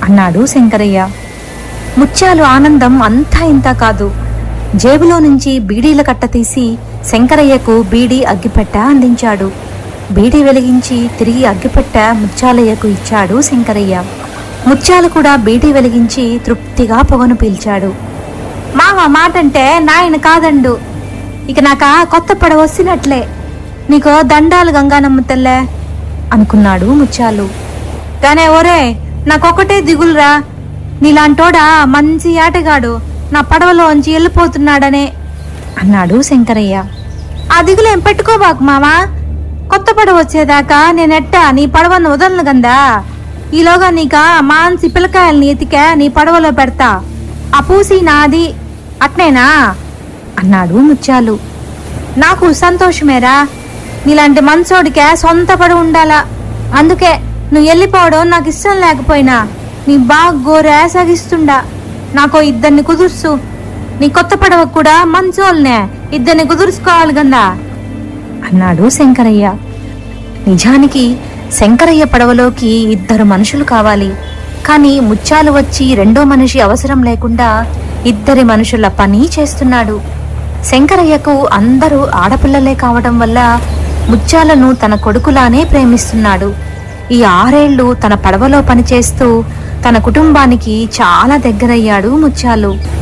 అన్నాడు శంకరయ్య ముత్యాలు ఆనందం అంతా ఇంత కాదు జేబులో నుంచి బీడీల కట్ట తీసి శంకరయ్యకు బీడీ అగ్గిపెట్ట అందించాడు బీడీ వెలిగించి తిరిగి అగ్గిపెట్ట ముత్యాలయ్యకు ఇచ్చాడు శంకరయ్య ముత్యాలు కూడా బీడీ వెలిగించి తృప్తిగా పొగను పీల్చాడు మామ మాటంటే నాయన కాదండు ఇక నాక కొత్త పడవ వస్తున్నట్లే నీకు దండాలు గంగానమ్మ తెల్లే అనుకున్నాడు ముత్యాలు కానీ ఒరే నాకొకటే దిగులురా నీలాంటోడా మంచి ఆటగాడు నా పడవలోంచి వెళ్ళిపోతున్నాడనే అన్నాడు శంకరయ్య ఆ దిగులేం పెట్టుకోబాకు మామా కొత్త పడవ వచ్చేదాకా నేనెట్టా నీ పడవను వదలను గందా ఈలోగా నీక మాంసి పిల్లకాయల్ని ఎతికే నీ పడవలో పెడతా ఆ పూసి నాది అట్నేనా అన్నాడు ముత్యాలు నాకు సంతోషమేరా నీలాంటి మనసోడికే సొంత పడి ఉండాలా అందుకే నువ్వు వెళ్ళిపోవడం నాకు ఇష్టం లేకపోయినా నీ బాగా గోరే సాగిస్తుండా నాకు ఇద్దరిని కుదుర్సు నీ కొత్త పడవ కూడా మంచోళ్ళనే ఇద్దరిని కుదుర్చుకోవాలి గందా అన్నాడు శంకరయ్య నిజానికి శంకరయ్య పడవలోకి ఇద్దరు మనుషులు కావాలి కానీ ముత్యాలు వచ్చి రెండో మనిషి అవసరం లేకుండా ఇద్దరి మనుషుల పని చేస్తున్నాడు శంకరయ్యకు అందరూ ఆడపిల్లలే కావడం వల్ల ముత్యాలను తన కొడుకులానే ప్రేమిస్తున్నాడు ఈ ఆరేళ్లు తన పడవలో పనిచేస్తూ తన కుటుంబానికి చాలా దగ్గరయ్యాడు ముత్యాలు